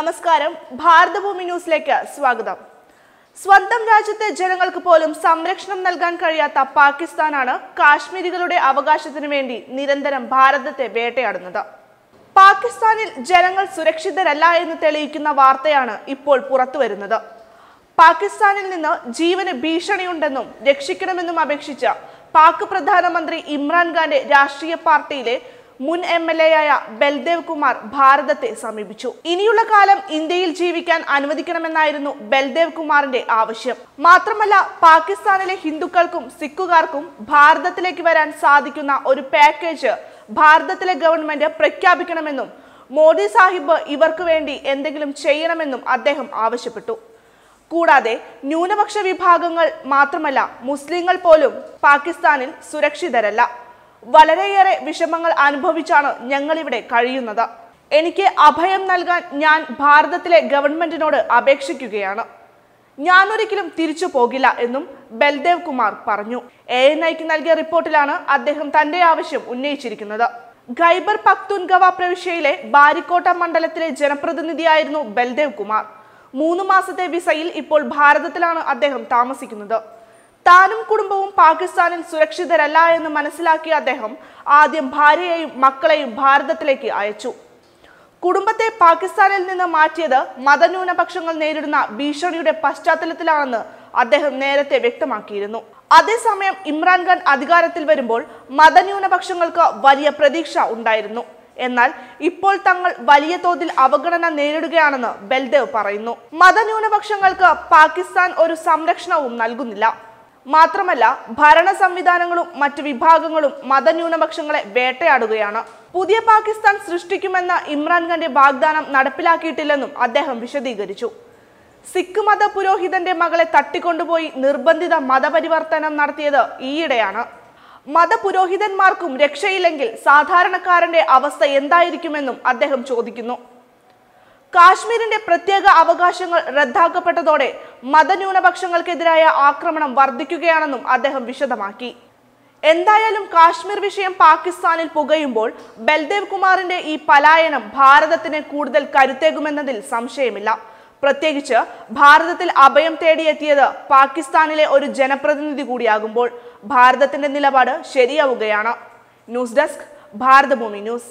നമസ്കാരം ഭാരതഭൂമി ന്യൂസിലേക്ക് സ്വാഗതം സ്വന്തം രാജ്യത്തെ ജനങ്ങൾക്ക് പോലും സംരക്ഷണം നൽകാൻ കഴിയാത്ത പാകിസ്ഥാനാണ് കാശ്മീരികളുടെ അവകാശത്തിനു വേണ്ടി നിരന്തരം ഭാരതത്തെ വേട്ടയാടുന്നത് പാകിസ്ഥാനിൽ ജനങ്ങൾ സുരക്ഷിതരല്ല എന്ന് തെളിയിക്കുന്ന വാർത്തയാണ് ഇപ്പോൾ പുറത്തുവരുന്നത് പാകിസ്ഥാനിൽ നിന്ന് ജീവന് ഭീഷണിയുണ്ടെന്നും രക്ഷിക്കണമെന്നും അപേക്ഷിച്ച പാക് പ്രധാനമന്ത്രി ഇമ്രാൻഖാന്റെ രാഷ്ട്രീയ പാർട്ടിയിലെ മുൻ എം എൽ എ ആയ ബൽദേവ് കുമാർ ഭാരതത്തെ സമീപിച്ചു ഇനിയുള്ള കാലം ഇന്ത്യയിൽ ജീവിക്കാൻ അനുവദിക്കണമെന്നായിരുന്നു ബൽദേവ് കുമാറിന്റെ ആവശ്യം മാത്രമല്ല പാകിസ്ഥാനിലെ ഹിന്ദുക്കൾക്കും സിഖുകാർക്കും ഭാരതത്തിലേക്ക് വരാൻ സാധിക്കുന്ന ഒരു പാക്കേജ് ഭാരതത്തിലെ ഗവൺമെന്റ് പ്രഖ്യാപിക്കണമെന്നും മോദി സാഹിബ് ഇവർക്ക് വേണ്ടി എന്തെങ്കിലും ചെയ്യണമെന്നും അദ്ദേഹം ആവശ്യപ്പെട്ടു കൂടാതെ ന്യൂനപക്ഷ വിഭാഗങ്ങൾ മാത്രമല്ല മുസ്ലിങ്ങൾ പോലും പാകിസ്ഥാനിൽ സുരക്ഷിതരല്ല വളരെയേറെ വിഷമങ്ങൾ അനുഭവിച്ചാണ് ഞങ്ങളിവിടെ കഴിയുന്നത് എനിക്ക് അഭയം നൽകാൻ ഞാൻ ഭാരതത്തിലെ ഗവൺമെന്റിനോട് അപേക്ഷിക്കുകയാണ് ഞാനൊരിക്കലും തിരിച്ചു പോകില്ല എന്നും ബൽദേവ് കുമാർ പറഞ്ഞു എ എൻ ഐക്ക് നൽകിയ റിപ്പോർട്ടിലാണ് അദ്ദേഹം തന്റെ ആവശ്യം ഉന്നയിച്ചിരിക്കുന്നത് ഖൈബർ പക്തുൻഗവ പ്രവിശ്യയിലെ ബാരിക്കോട്ട മണ്ഡലത്തിലെ ജനപ്രതിനിധിയായിരുന്നു ബൽദേവ് കുമാർ മൂന്ന് മാസത്തെ വിസയിൽ ഇപ്പോൾ ഭാരതത്തിലാണ് അദ്ദേഹം താമസിക്കുന്നത് താനും കുടുംബവും പാകിസ്ഥാനിൽ സുരക്ഷിതരല്ല എന്ന് മനസ്സിലാക്കിയ അദ്ദേഹം ആദ്യം ഭാര്യയെയും മക്കളെയും ഭാരതത്തിലേക്ക് അയച്ചു കുടുംബത്തെ പാകിസ്ഥാനിൽ നിന്ന് മാറ്റിയത് മതന്യൂനപക്ഷങ്ങൾ നേരിടുന്ന ഭീഷണിയുടെ പശ്ചാത്തലത്തിലാണെന്ന് അദ്ദേഹം നേരത്തെ വ്യക്തമാക്കിയിരുന്നു അതേസമയം ഇമ്രാൻഖാൻ അധികാരത്തിൽ വരുമ്പോൾ മതന്യൂനപക്ഷങ്ങൾക്ക് വലിയ പ്രതീക്ഷ ഉണ്ടായിരുന്നു എന്നാൽ ഇപ്പോൾ തങ്ങൾ വലിയ തോതിൽ അവഗണന നേരിടുകയാണെന്ന് ബൽദേവ് പറയുന്നു മതന്യൂനപക്ഷങ്ങൾക്ക് പാകിസ്ഥാൻ ഒരു സംരക്ഷണവും നൽകുന്നില്ല മാത്രമല്ല ഭരണ സംവിധാനങ്ങളും മറ്റു വിഭാഗങ്ങളും മതന്യൂനപക്ഷങ്ങളെ വേട്ടയാടുകയാണ് പുതിയ പാകിസ്ഥാൻ സൃഷ്ടിക്കുമെന്ന ഇമ്രാൻഖാന്റെ വാഗ്ദാനം നടപ്പിലാക്കിയിട്ടില്ലെന്നും അദ്ദേഹം വിശദീകരിച്ചു സിഖ് മത പുരോഹിതന്റെ മകളെ തട്ടിക്കൊണ്ടുപോയി നിർബന്ധിത മതപരിവർത്തനം നടത്തിയത് ഈയിടെയാണ് മതപുരോഹിതന്മാർക്കും രക്ഷയില്ലെങ്കിൽ സാധാരണക്കാരന്റെ അവസ്ഥ എന്തായിരിക്കുമെന്നും അദ്ദേഹം ചോദിക്കുന്നു കാശ്മീരിന്റെ പ്രത്യേക അവകാശങ്ങൾ റദ്ദാക്കപ്പെട്ടതോടെ മതന്യൂനപക്ഷങ്ങൾക്കെതിരായ ആക്രമണം വർദ്ധിക്കുകയാണെന്നും അദ്ദേഹം വിശദമാക്കി എന്തായാലും കാശ്മീർ വിഷയം പാകിസ്ഥാനിൽ പുകയുമ്പോൾ ബൽദേവ് കുമാറിന്റെ ഈ പലായനം ഭാരതത്തിന് കൂടുതൽ കരുത്തേകുമെന്നതിൽ സംശയമില്ല പ്രത്യേകിച്ച് ഭാരതത്തിൽ അഭയം തേടിയെത്തിയത് പാകിസ്ഥാനിലെ ഒരു ജനപ്രതിനിധി കൂടിയാകുമ്പോൾ ഭാരതത്തിന്റെ നിലപാട് ശരിയാവുകയാണ് ന്യൂസ് ഡെസ്ക് ഭാരതഭൂമി ന്യൂസ്